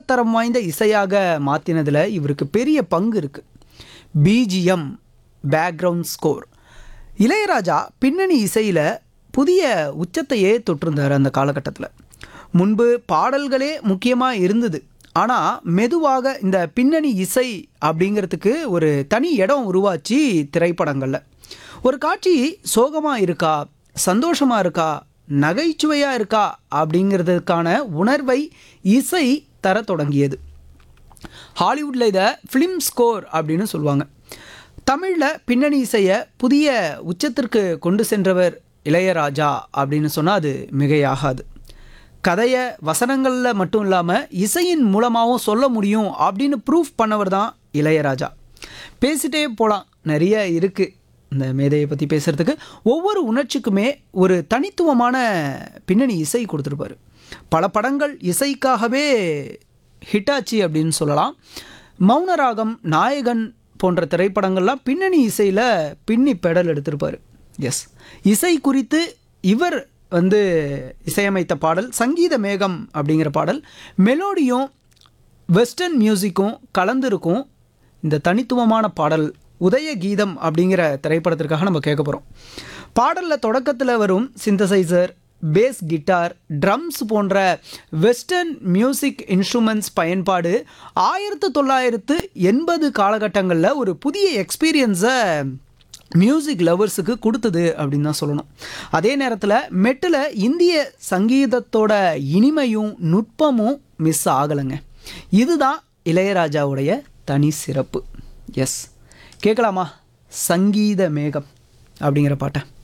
உலகத்தரம் வாய்ந்த இசையாக மாற்றினதில் இவருக்கு பெரிய பங்கு இருக்குது பிஜிஎம் பேக்ரவுண்ட் ஸ்கோர் இளையராஜா பின்னணி இசையில் புதிய உச்சத்தையே தொட்டிருந்தார் அந்த காலகட்டத்தில் முன்பு பாடல்களே முக்கியமாக இருந்தது ஆனால் மெதுவாக இந்த பின்னணி இசை அப்படிங்கிறதுக்கு ஒரு தனி இடம் உருவாச்சு திரைப்படங்களில் ஒரு காட்சி சோகமாக இருக்கா சந்தோஷமாக இருக்கா நகைச்சுவையாக இருக்கா அப்படிங்கிறதுக்கான உணர்வை இசை தர தொடங்கியது ஹாலிவுட்டில் இதை ஃபிலிம் ஸ்கோர் அப்படின்னு சொல்லுவாங்க தமிழில் பின்னணி இசையை புதிய உச்சத்திற்கு கொண்டு சென்றவர் இளையராஜா அப்படின்னு சொன்னால் அது மிகையாகாது கதையை வசனங்களில் மட்டும் இல்லாமல் இசையின் மூலமாகவும் சொல்ல முடியும் அப்படின்னு ப்ரூஃப் பண்ணவர் தான் இளையராஜா பேசிட்டே போகலாம் நிறைய இருக்குது இந்த மேதையை பற்றி பேசுகிறதுக்கு ஒவ்வொரு உணர்ச்சிக்குமே ஒரு தனித்துவமான பின்னணி இசை கொடுத்துருப்பாரு பல படங்கள் இசைக்காகவே ஹிட்டாச்சி அப்படின்னு சொல்லலாம் மௌனராகம் நாயகன் போன்ற திரைப்படங்கள்லாம் பின்னணி இசையில் பின்னி பெடல் எடுத்திருப்பார் எஸ் இசை குறித்து இவர் வந்து இசையமைத்த பாடல் சங்கீத மேகம் அப்படிங்கிற பாடல் மெலோடியும் வெஸ்டர்ன் மியூசிக்கும் கலந்துருக்கும் இந்த தனித்துவமான பாடல் உதய கீதம் அப்படிங்கிற திரைப்படத்திற்காக நம்ம கேட்க போகிறோம் பாடலில் தொடக்கத்தில் வரும் சிந்தசைசர் பேஸ் கிட்டார் ட்ரம்ஸ் போன்ற வெஸ்டர்ன் மியூசிக் இன்ஸ்ட்ருமெண்ட்ஸ் பயன்பாடு ஆயிரத்து தொள்ளாயிரத்து எண்பது காலகட்டங்களில் ஒரு புதிய எக்ஸ்பீரியன்ஸை மியூசிக் லவர்ஸுக்கு கொடுத்தது அப்படின்னு தான் சொல்லணும் அதே நேரத்தில் மெட்டில் இந்திய சங்கீதத்தோட இனிமையும் நுட்பமும் மிஸ் ஆகலைங்க இதுதான் இளையராஜாவுடைய தனி சிறப்பு எஸ் கேட்கலாமா சங்கீத மேகம் அப்படிங்கிற பாட்டை